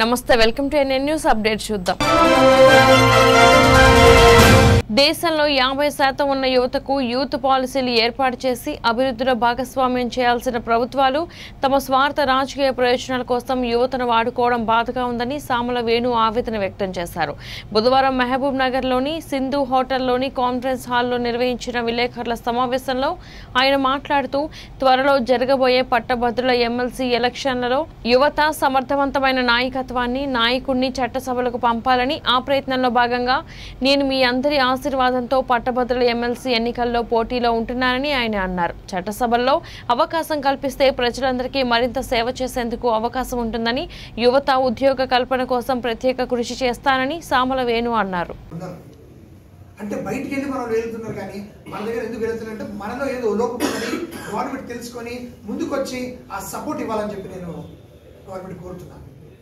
నమస్తే welcome to N N news update చూద్దాం దేశంలో యాభై శాతం ఉన్న యువతకు యూత్ పాలసీలు ఏర్పాటు చేసి అభివృద్ధిలో భాగస్వామ్యం చేయాల్సిన ప్రభుత్వాలు తమ స్వార్థ రాజకీయ ప్రయోజనాల కోసం యువతను వాడుకోవడం బాధగా ఉందని సామల వేణు ఆవేదన వ్యక్తం చేశారు బుధవారం మహబూబ్ నగర్లోని సింధు హోటల్లోని కాన్ఫరెన్స్ హాల్లో నిర్వహించిన విలేకరుల సమావేశంలో ఆయన మాట్లాడుతూ త్వరలో జరగబోయే పట్టభద్రుల ఎమ్మెల్సీ ఎలక్షన్లలో యువత సమర్థవంతమైన నాయకత్వాన్ని నాయకుడిని చట్టసభలకు పంపాలని ఆ ప్రయత్నంలో భాగంగా నేను మీ అందరి ఆశీర్వాదంతో పట్టభద్రుల ఎమ్మెల్సీ ఎన్నికల్లో పోటీలో ఉంటున్నానని ఆయన అన్నారు చట్టసభల్లో అవకాశం కల్పిస్తే ప్రజలందరికీ మరింత సేవ చేసేందుకు అవకాశం ఉంటుందని యువత ఉద్యోగ కల్పన కోసం ప్రత్యేక కృషి చేస్తానని సామల వేణు అన్నారు ఉన్నారు అంటే బయటికి వెళ్ళి మనం వెళ్తున్నారు కానీ మన దగ్గర ఎందుకు వెళ్తున్నారంటే మనలో ఏదో లోపం ఉందని గవర్నమెంట్ తెలుసుకొని ముందుకొచ్చి ఆ సపోర్ట్ ఇవ్వాలని చెప్పి నేను గవర్నమెంట్ కోరుతున్నాను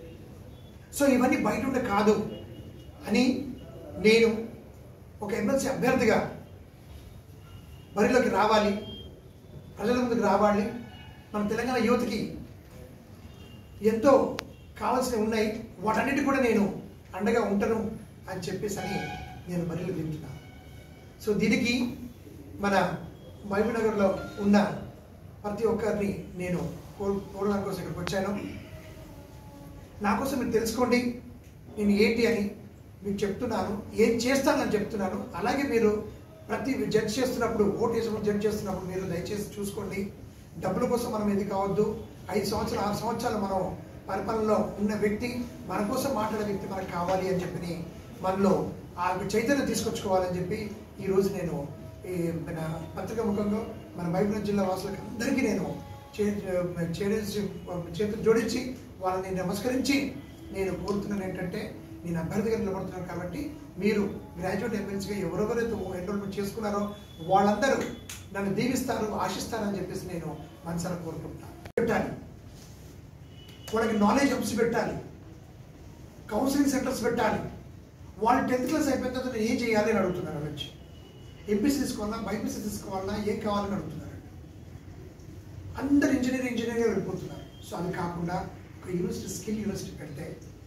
సో ఇవన్నీ బయట ఉండే కాదు అని నేను ఒక ఎమ్మెల్సీ అభ్యర్థిగా బరిలోకి రావాలి ప్రజల ముందుకు రావాలి మన తెలంగాణ యువతకి ఎంతో కావాల్సినవి ఉన్నాయి వాటన్నిటి కూడా నేను అండగా ఉంటాను అని చెప్పేసి అని నేను బరిలో దిగుతున్నాను సో దీనికి మన మహబూబ్నగర్లో ఉన్న ప్రతి ఒక్కరిని నేను కోరు కోరడానికి కోసం ఇక్కడికి వచ్చాను నా కోసం మీరు తెలుసుకోండి నేను ఏంటి అని మీకు చెప్తున్నాను ఏం చేస్తానని చెప్తున్నాను అలాగే మీరు ప్రతి జడ్జ్ చేస్తున్నప్పుడు ఓటు వేసినప్పుడు జడ్జ్ చేస్తున్నప్పుడు మీరు దయచేసి చూసుకోండి డబ్బుల కోసం మనం ఇది కావద్దు ఐదు సంవత్సరాలు ఆరు సంవత్సరాలు మనం పరిపాలనలో ఉన్న వ్యక్తి మన కోసం మాట్లాడే వ్యక్తి మనకు కావాలి అని చెప్పి మనలో ఆ చైతన్యం తీసుకొచ్చుకోవాలని చెప్పి ఈరోజు నేను ఈ మన పత్రికా ముఖంగా మన మహబూబ్నగర్ జిల్లా వాసులకు అందరికీ నేను చే- చేరేసి చేతులు జోడించి వాళ్ళని నమస్కరించి నేను కోరుతున్నాను ఏంటంటే నేను అభ్యర్థిగా నిలబడుతున్నాను కాబట్టి మీరు గ్రాడ్యుయేట్ ఎమ్మెల్సీగా ఎవరెవరైతే ఎన్రోల్మెంట్ చేసుకున్నారో వాళ్ళందరూ నన్ను దీవిస్తారు ఆశిస్తారని చెప్పేసి నేను మనసారా కోరుకుంటాను పెట్టాలి వాళ్ళకి నాలెడ్జ్ హబ్స్ పెట్టాలి కౌన్సిలింగ్ సెంటర్స్ పెట్టాలి వాళ్ళు టెన్త్ క్లాస్ అయిపోయిన తర్వాత నేను ఏం చేయాలి అని అడుగుతున్నారు వచ్చి ఎంపీసీ తీసుకోవాలా బైపీసీ తీసుకోవాలా ఏం కావాలని అడుగుతున్నారు అందరు ఇంజనీరింగ్ ఇంజనీరింగ్ వెళ్ళిపోతున్నారు సో అది కాకుండా ఒక యూనివర్సిటీ స్కిల్ యూనివర్సిటీ పెడితే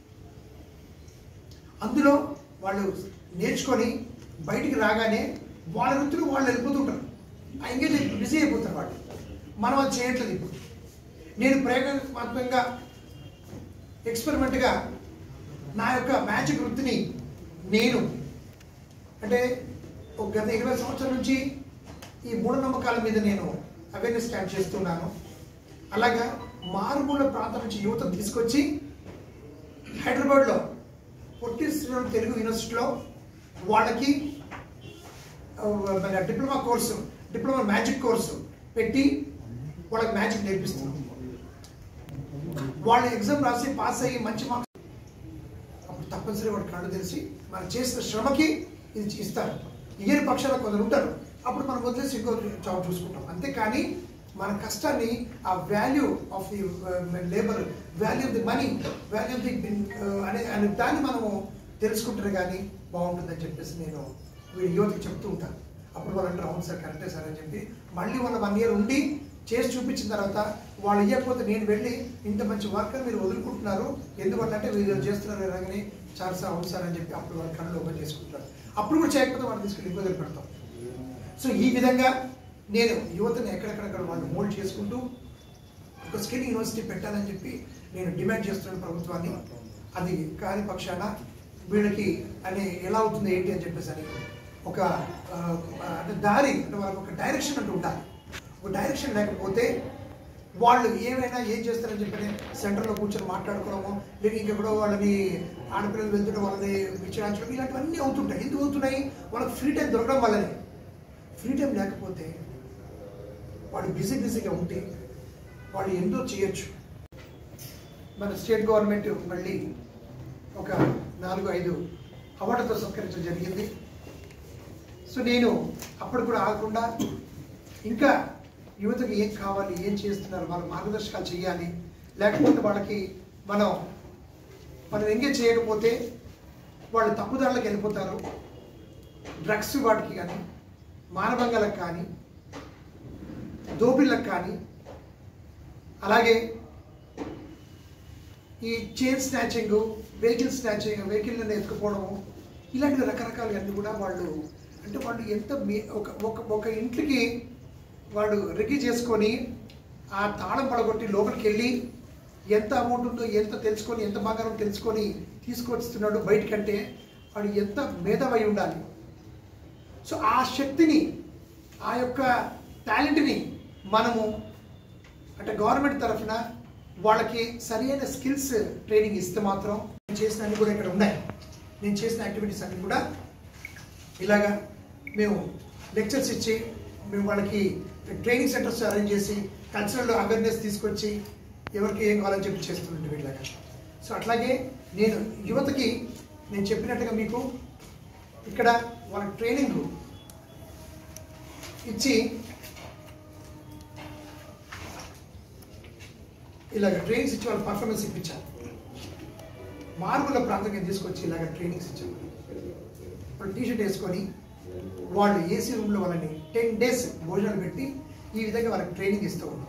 అందులో వాళ్ళు నేర్చుకొని బయటికి రాగానే వాళ్ళ వృత్తిలో వాళ్ళు వెళ్ళిపోతుంటారు ఆ ఎంగేజ్ బిజీ అయిపోతారు వాళ్ళు మనం అది చేయట్లేదు ఇప్పుడు నేను ప్రయోగాత్మకంగా ఎక్స్పెరిమెంట్గా నా యొక్క మ్యాజిక్ వృత్తిని నేను అంటే ఒక గత ఇరవై సంవత్సరాల నుంచి ఈ మూఢనమ్మకాల మీద నేను అవేర్నెస్ స్టార్ట్ చేస్తున్నాను అలాగా మారుమూల ప్రాంతం నుంచి యువతను తీసుకొచ్చి హైదరాబాద్లో పొట్టి శ్రీరామ్ తెలుగు యూనివర్సిటీలో వాళ్ళకి ఆ, మన diploma course diploma magic course పెట్టి వాళ్ళకి మ్యాజిక్ నేర్పిస్తున్నాం వాళ్ళు ఎగ్జామ్ రాసి పాస్ అయ్యి మంచి మార్క్స్ అప్పుడు తప్పనిసరి వాడు కళ్ళు తెలిసి మనం చేసిన శ్రమకి ఇది ఇస్తారు ఇయ్యని పక్షాలు కొందరు ఉంటారు అప్పుడు మనం వదిలేసి ఇంకో జాబ్ చూసుకుంటాం అంతేకాని మన కష్టాన్ని ఆ value of the labour value of the money value of the అనే అనే దాన్ని మనము తెలుసుకుంటారు కానీ బాగుంటుందని చెప్పేసి నేను వీడి యువతకి చెప్తూ ఉంటాను అప్పుడు వాళ్ళు అంటారు అవును సార్ కరెక్టే సార్ అని చెప్పి మళ్ళీ వాళ్ళ వన్ ఇయర్ ఉండి చేసి చూపించిన తర్వాత వాళ్ళు ఇవ్వకపోతే నేను వెళ్ళి ఇంత మంచి వర్క్ మీరు వదులుకుంటున్నారు ఎందువల్ల అంటే వీళ్ళు చేస్తున్నారు ఎలాగని సార్ సార్ అవును సార్ అని చెప్పి అప్పుడు వాళ్ళ కళ్ళు ఓపెన్ చేసుకుంటారు అప్పుడు కూడా చేయకపోతే వాళ్ళు తీసుకెళ్ళి ఇబ్బందులు పెడతాం సో ఈ విధంగా నేను యువతను ఎక్కడెక్కడెక్కడ వాళ్ళు మోల్డ్ చేసుకుంటూ ఒక స్కిల్ యూనివర్సిటీ పెట్టాలని చెప్పి నేను డిమాండ్ చేస్తున్నాను ప్రభుత్వాన్ని అది కాని పక్షాన వీళ్ళకి అని ఎలా అవుతుంది ఏంటి అని చెప్పేసి అని ఒక ఆ, అంటే దారి అంటే వాళ్ళకి ఒక డైరెక్షన్ అంటూ ఉండాలి ఒక డైరెక్షన్ లేకపోతే వాళ్ళు ఏమైనా ఏం చేస్తారని చెప్పి సెంటర్లో కూర్చొని మాట్లాడుకోవడము లేదా ఇంకెక్కడో వాళ్ళని ఆడపిల్లలు వెళ్తుంటే వాళ్ళని విచారించడం ఇలాంటివన్నీ అవుతుంటాయి ఎందుకు అవుతున్నాయి వాళ్ళకి ఫ్రీ టైం దొరకడం వల్లనే ఫ్రీ టైం లేకపోతే వాళ్ళు బిజీ బిజీగా ఉంటే వాళ్ళు ఎంతో చేయొచ్చు మన స్టేట్ గవర్నమెంట్ మళ్ళీ ఒక నాలుగు ఐదు అవార్డుతో సత్కరించడం జరిగింది సో నేను అప్పుడు కూడా ఆగకుండా ఇంకా యువతకు ఏం కావాలి ఏం చేస్తున్నారు వాళ్ళ మార్గదర్శకాలు చేయాలి లేకపోతే వాళ్ళకి మనం మనం ఎంగేజ్ చేయకపోతే వాళ్ళు తప్పుదారులకు వెళ్ళిపోతారు డ్రగ్స్ వాటికి కానీ మానభంగాలకు కానీ దోపిళ్ళకు కానీ అలాగే ఈ chain snatching vehicle snatching vehicle ఎత్తుకుపోవడము ఇలాంటి రకరకాలు అన్నీ కూడా వాళ్ళు అంటే వాళ్ళు ఎంత మే ఒక ఒక ఒక ఇంటికి వాడు రెగ్గి చేసుకొని ఆ తాళం పడగొట్టి లోపలికి వెళ్ళి ఎంత అమౌంట్ ఉందో ఎంత తెలుసుకొని ఎంత బంగారం తెలుసుకొని తీసుకొస్తున్నాడు బయటకంటే వాడు ఎంత మేధావై ఉండాలి సో ఆ శక్తిని ఆ యొక్క టాలెంట్ని మనము అంటే గవర్నమెంట్ తరఫున వాళ్ళకి సరైన స్కిల్స్ ట్రైనింగ్ ఇస్తే మాత్రం నేను చేసిన అన్ని కూడా ఇక్కడ ఉన్నాయి నేను చేసిన యాక్టివిటీస్ అన్ని కూడా ఇలాగా మేము లెక్చర్స్ ఇచ్చి మేము వాళ్ళకి ట్రైనింగ్ సెంటర్స్ అరేంజ్ చేసి కల్చరల్ అవేర్నెస్ తీసుకొచ్చి ఎవరికి ఏం కావాలని చెప్పి చేస్తుంటే వీళ్ళగా సో అట్లాగే నేను యువతకి నేను చెప్పినట్టుగా మీకు ఇక్కడ వాళ్ళ ట్రైనింగ్ ఇచ్చి ఇలాగ ట్రైనింగ్స్ ఇచ్చి వాళ్ళ పర్ఫార్మెన్స్ ఇప్పించాను మార్పుల ప్రాంతంగా తీసుకొచ్చి ఇలాగ ట్రైనింగ్స్ ఇచ్చాను వాళ్ళు టీషర్ట్ వేసుకొని వాళ్ళు ఏసీ రూమ్లో వాళ్ళని టెన్ డేస్ భోజనాలు పెట్టి ఈ విధంగా వాళ్ళకి ట్రైనింగ్ ఇస్తూ ఉన్నాం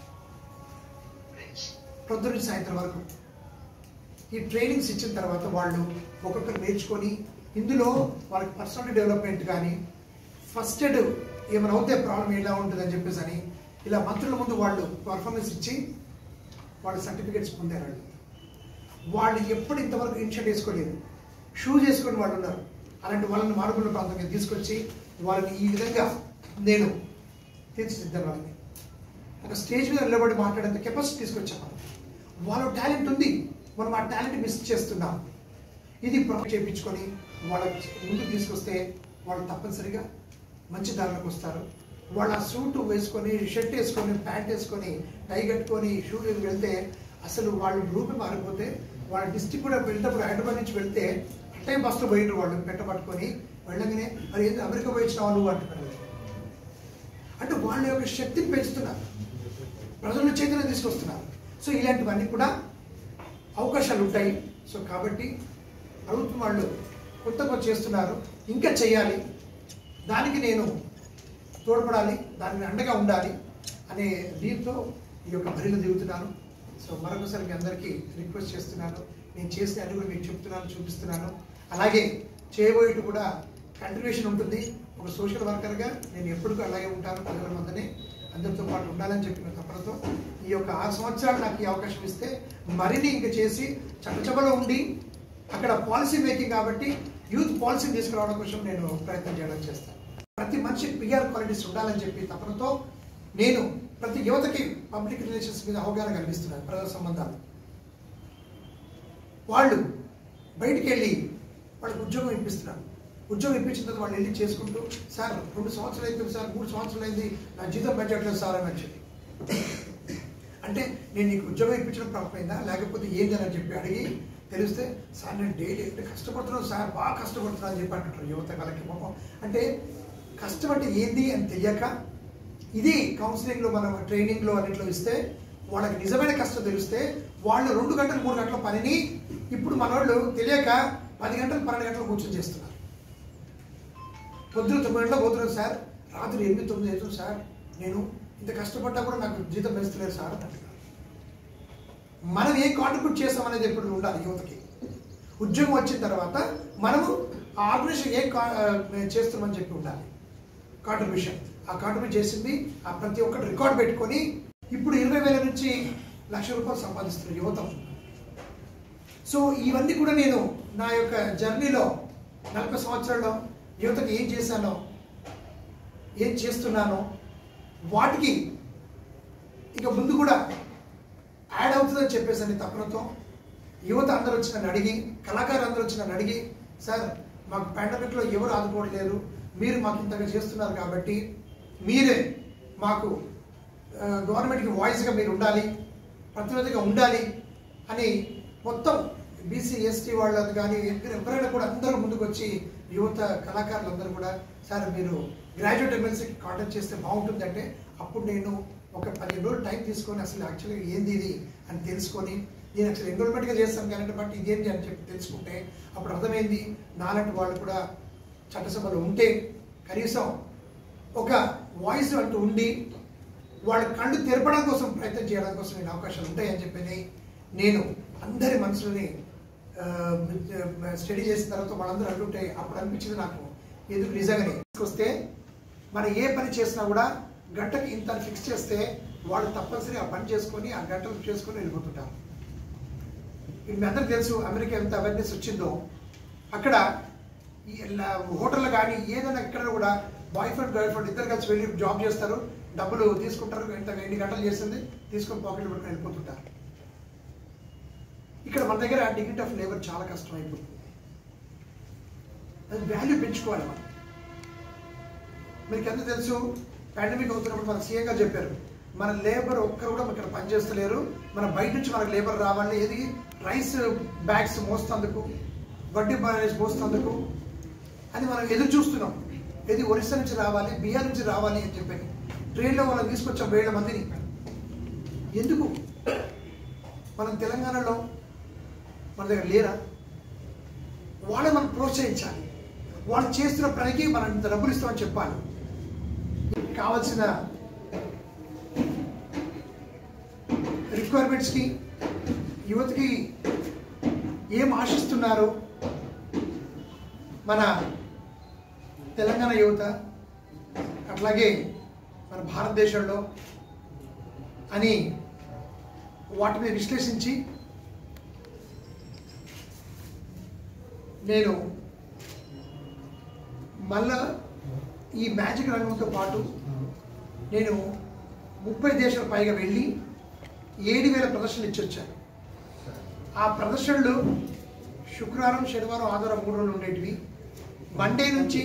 పొద్దున నుంచి సాయంత్రం వరకు ఈ ట్రైనింగ్స్ ఇచ్చిన తర్వాత వాళ్ళు ఒక్కొక్కరు నేర్చుకొని ఇందులో వాళ్ళకి పర్సనాలిటీ డెవలప్మెంట్ కానీ ఫస్ట్ ఎయిడ్ ఏమైనా అవుతే ప్రాబ్లం ఎలా ఉంటుందని చెప్పేసి అని ఇలా మంత్రుల ముందు వాళ్ళు పర్ఫార్మెన్స్ ఇచ్చి వాళ్ళు సర్టిఫికేట్స్ పొందారు వాళ్ళు వాళ్ళు ఎప్పుడు ఇంతవరకు ఇన్షర్ట్ వేసుకోలేదు షూ చేసుకొని వాళ్ళు ఉన్నారు అలాంటి వాళ్ళని మారుమూల ప్రాంతంగా తీసుకొచ్చి వాళ్ళని ఈ విధంగా నేను తీర్చిదిద్దాను వాళ్ళని ఒక స్టేజ్ మీద నిలబడి మాట్లాడేంత కెపాసిటీ తీసుకొచ్చాం వాళ్ళ టాలెంట్ ఉంది మనం ఆ టాలెంట్ మిస్ చేస్తున్నాం ఇది ప్రాజెక్ట్ చేయించుకొని వాళ్ళ ముందుకు తీసుకొస్తే వాళ్ళు తప్పనిసరిగా మంచి దారిలోకి వస్తారు వాళ్ళ సూట్ వేసుకొని షర్ట్ వేసుకొని ప్యాంట్ వేసుకొని టై కట్టుకొని షూ వెళ్తే అసలు వాళ్ళు గ్రూప్ మారిపోతే వాళ్ళ డిస్టిక్ కూడా వెళ్తేప్పుడు హైదరాబాద్ నుంచి వెళ్తే టైం బస్సులో పోయినారు వాళ్ళు పెట్టబట్టుకొని వెళ్ళగానే మరి ఏంది అమెరికా పోయి వచ్చిన వాళ్ళు అంటున్నారు అంటే వాళ్ళ యొక్క శక్తిని పెంచుతున్నారు ప్రజలను చైతన్యం తీసుకొస్తున్నారు సో ఇలాంటివన్నీ కూడా అవకాశాలు ఉంటాయి సో కాబట్టి ప్రభుత్వం వాళ్ళు కొత్త కొత్త చేస్తున్నారు ఇంకా చేయాలి దానికి నేను తోడ్పడాలి దానికి అండగా ఉండాలి అనే దీంతో ఈ యొక్క బరిలో దిగుతున్నాను సో మరొకసారి మీ అందరికీ రిక్వెస్ట్ చేస్తున్నాను నేను చేసిన అన్ని కూడా మీకు చెప్తున్నాను చూపిస్తున్నాను అలాగే చేయబోయేటి కూడా కంటిన్యూషన్ ఉంటుంది ఒక సోషల్ వర్కర్గా నేను ఎప్పటికీ అలాగే ఉంటాను ప్రజల మధ్యనే అందరితో పాటు ఉండాలని చెప్పిన తపనతో ఈ యొక్క ఆరు సంవత్సరాలు నాకు ఈ అవకాశం ఇస్తే మరిన్ని ఇంకా చేసి చట్టచబలో ఉండి అక్కడ పాలసీ మేకింగ్ కాబట్టి యూత్ పాలసీ తీసుకురావడం కోసం నేను ప్రయత్నం చేయడం చేస్తాను ప్రతి మనిషికి పిఆర్ క్వాలిటీస్ ఉండాలని చెప్పి తపనతో నేను ప్రతి యువతకి పబ్లిక్ రిలేషన్స్ మీద అవగాహన కల్పిస్తున్నాను ప్రజా సంబంధాలు వాళ్ళు బయటికి వెళ్ళి వాళ్ళకి ఉద్యోగం ఇప్పిస్తున్నాను ఉద్యోగం ఇప్పించిన తర్వాత వాళ్ళు వెళ్ళి చేసుకుంటూ సార్ రెండు సంవత్సరాలు అయింది సార్ మూడు సంవత్సరాలు అయింది నా జీతం పెంచట్లేదు సార్ అని చెప్పి అంటే నేను నీకు ఉద్యోగం ఇప్పించడం ప్రాప్తమైందా లేకపోతే ఏంది అని చెప్పి అడిగి తెలిస్తే సార్ నేను డైలీ అంటే కష్టపడుతున్నాను సార్ బాగా కష్టపడుతున్నాను అని చెప్పి అంటుంటారు యువత కాలకి పాపం అంటే కష్టం అంటే ఏంది అని తెలియక ఇది కౌన్సిలింగ్లో మనం ట్రైనింగ్లో అన్నింటిలో ఇస్తే వాళ్ళకి నిజమైన కష్టం తెలిస్తే వాళ్ళు రెండు గంటలు మూడు గంటల పనిని ఇప్పుడు మన వాళ్ళు తెలియక పది గంటలు పన్నెండు గంటలు కూర్చొని చేస్తున్నారు పొద్దున తొమ్మిది గంటలకు పోతున్నాను సార్ రాత్రి ఎనిమిది తొమ్మిది అవుతుంది సార్ నేను ఇంత కష్టపడ్డా కూడా నాకు జీతం పెంచలేదు సార్ అని అంటున్నారు మనం ఏం కాంట్రిబ్యూట్ చేస్తాం అనేది ఎప్పుడు ఉండాలి యువతకి ఉద్యోగం వచ్చిన తర్వాత మనము ఆ ఆర్గనైజేషన్ ఏం కా- ఆ, చేస్తున్నామని చెప్పి ఉండాలి కాంట్రిబ్యూషన్ ఆ కాంట్రిబ్యూట్ చేసింది ఆ ప్రతి ఒక్కటి రికార్డ్ పెట్టుకొని ఇప్పుడు ఇరవై వేల నుంచి లక్ష రూపాయలు సంపాదిస్తున్న యువత సో ఇవన్నీ కూడా నేను నా యొక్క జర్నీలో నలభై సంవత్సరాల్లో యువతకి ఏం చేశానో ఏం చేస్తున్నానో వాటికి ఇక ముందు కూడా యాడ్ అవుతుందని చెప్పేసి అని తపనతో యువత అందరూ వచ్చి నన్ను అడిగి కళాకారులు అందరూ వచ్చి నన్ను అడిగి సార్ మాకు పాండమిక్లో ఎవరు ఆదుకోవట్లేదు మీరు మాకు ఇంతగా చేస్తున్నారు కాబట్టి మీరే మాకు ఆ, గవర్నమెంట్కి వాయిస్గా మీరు ఉండాలి ప్రతినిధిగా ఉండాలి అని మొత్తం బీసీ ఎస్టీ వాళ్ళది కానీ ఎవరు- ఎవరైనా కూడా అందరూ ముందుకు వచ్చి యువత కళాకారులు అందరూ కూడా సార్ మీరు గ్రాడ్యుయేట్ ఎమ్మెల్సీకి కాంటాక్ట్ చేస్తే బాగుంటుందంటే అప్పుడు నేను ఒక పదిహేను రోజులు టైం తీసుకొని అసలు యాక్చువల్గా ఏంది ఇది అని తెలుసుకొని నేను అసలు ఎన్రోల్మెంట్గా చేస్తాను కానీ బట్ ఇదేంటి అని చెప్పి తెలుసుకుంటే అప్పుడు అర్థమైంది నాలాంటి వాళ్ళు కూడా చట్టసభలో ఉంటే కనీసం ఒక వాయిస్ అంటూ ఉండి వాళ్ళ కళ్ళు తెరపడం కోసం ప్రయత్నం చేయడం కోసం నేను అవకాశాలు ఉంటాయని చెప్పి నేను అందరి మనసులని స్టడీ చేసిన తర్వాత వాళ్ళందరూ అంటుంటే అప్పుడు అనిపించింది నాకు ఎందుకు నిజంగానే వస్తే మనం ఏ పని చేసినా కూడా గంటకి ఇంత ఫిక్స్ చేస్తే వాళ్ళు తప్పనిసరి ఆ పని చేసుకొని ఆ గంటలు చేసుకొని వెళ్ళిపోతుంటారు ఇది మీ అందరికి తెలుసు అమెరికా ఎంత అవేర్నెస్ వచ్చిందో అక్కడ ఈ ల- హోటల్లో కానీ ఏదైనా ఎక్కడ కూడా బాయ్ ఫ్రెండ్ గర్ల్ ఫ్రెండ్ ఇద్దరు కలిసి వెళ్ళి జాబ్ చేస్తారు డబ్బులు తీసుకుంటారు ఇంత ఎన్ని గంటలు చేసింది తీసుకొని పాకెట్ పెట్టుకొని వెళ్ళిపోతుంటారు ఇక్కడ మన దగ్గర డిగ్నిటీ ఆఫ్ లేబర్ చాలా కష్టం అయిపోతుంది అది వాల్యూ పెంచుకోవాలి మనం మీకు ఎంత తెలుసు పాండమిక్ అవుతున్నప్పుడు మన సీఎం గారు చెప్పారు మన లేబర్ ఒక్కరు కూడా ఇక్కడ పనిచేస్తలేరు మన బయట నుంచి మనకు లేబర్ రావాలి ఏది రైస్ బ్యాగ్స్ మోస్తందుకు వడ్డీ బ్యాగ్స్ మోస్తందుకు అని మనం ఎదురు చూస్తున్నాం ఏది ఒరిస్సా నుంచి రావాలి బీహార్ నుంచి రావాలి అని చెప్పని ట్రైన్లో వాళ్ళని తీసుకొచ్చాం వేల మందిని ఎందుకు మనం తెలంగాణలో మన దగ్గర లేరా వాళ్ళని మనం ప్రోత్సహించాలి వాళ్ళు చేస్తున్న పనికి మనం ఇంత డబ్బులు ఇస్తామని చెప్పాలి కావాల్సిన రిక్వైర్మెంట్స్కి యువతకి ఏం ఆశిస్తున్నారు మన తెలంగాణ యువత అట్లాగే మన భారతదేశంలో అని వాటి మీద విశ్లేషించి నేను మళ్ళా ఈ మ్యాజిక్ రంగంతో పాటు నేను ముప్పై దేశాల పైగా వెళ్ళి ఏడు వేల ప్రదర్శనలు ఇచ్చి వచ్చాను ఆ ప్రదర్శనలు శుక్రవారం శనివారం ఆదివారం మూడు రోజులు ఉండేటివి మండే నుంచి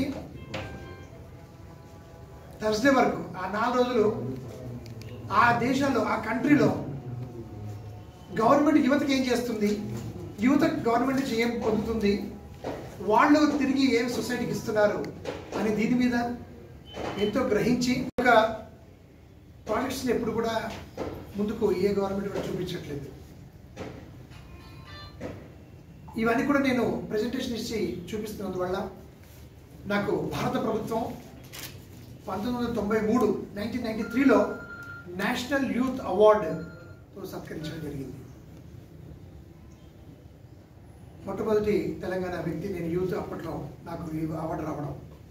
థర్స్డే వరకు ఆ నాలుగు రోజులు ఆ దేశాల్లో ఆ కంట్రీలో గవర్నమెంట్ యువతకి ఏం చేస్తుంది యువత గవర్నమెంట్ నుంచి ఏం పొందుతుంది వాళ్ళు తిరిగి ఏం సొసైటీకి ఇస్తున్నారు అని దీని మీద ఎంతో గ్రహించి ఒక ప్రాజెక్ట్స్ని ఎప్పుడు కూడా ముందుకు ఏ గవర్నమెంట్ కూడా చూపించట్లేదు ఇవన్నీ కూడా నేను ప్రజెంటేషన్ ఇచ్చి చూపిస్తున్నందువల్ల నాకు భారత ప్రభుత్వం పంతొమ్మిది వందల తొంభై మూడు నైన్టీన్ నైన్టీ త్రీలో నేషనల్ యూత్ అవార్డుతో సత్కరించడం జరిగింది మొట్టమొదటి తెలంగాణ వ్యక్తి నేను యూత్ అప్పట్లో నాకు ఈ అవార్డు రావడం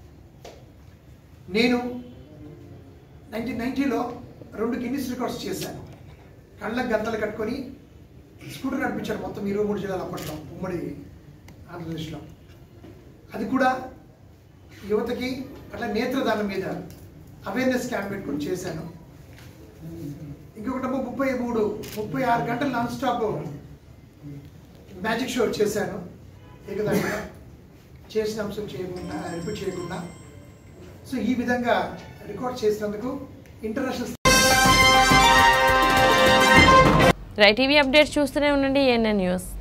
నేను నైన్టీన్ నైన్టీలో రెండు గిన్నిస్ రికార్డ్స్ చేశాను కళ్ళకు గంతలు కట్టుకొని స్కూటర్ నడిపించాడు మొత్తం ఇరవై మూడు జిల్లాలు అప్పట్లో ఉమ్మడి ఆంధ్రప్రదేశ్లో అది కూడా యువతకి అట్లా నేత్రదానం మీద అవేర్నెస్ క్యాంప్ పెట్టుకొని చేశాను ఇంకొకటి ముప్పై మూడు ముప్పై ఆరు గంటలు నాన్ స్టాప్ మ్యాజిక్ షో చేశాను ఏకదాటిగా చేసిన అంశం చేయకుండా రిపీట్ చేయకుండా సో ఈ విధంగా రికార్డ్ చేసినందుకు ఇంటర్నేషనల్ రైట్ టీవీ అప్డేట్స్ చూస్తూనే ఉండండి ఏఎన్ఎన్ న్యూస్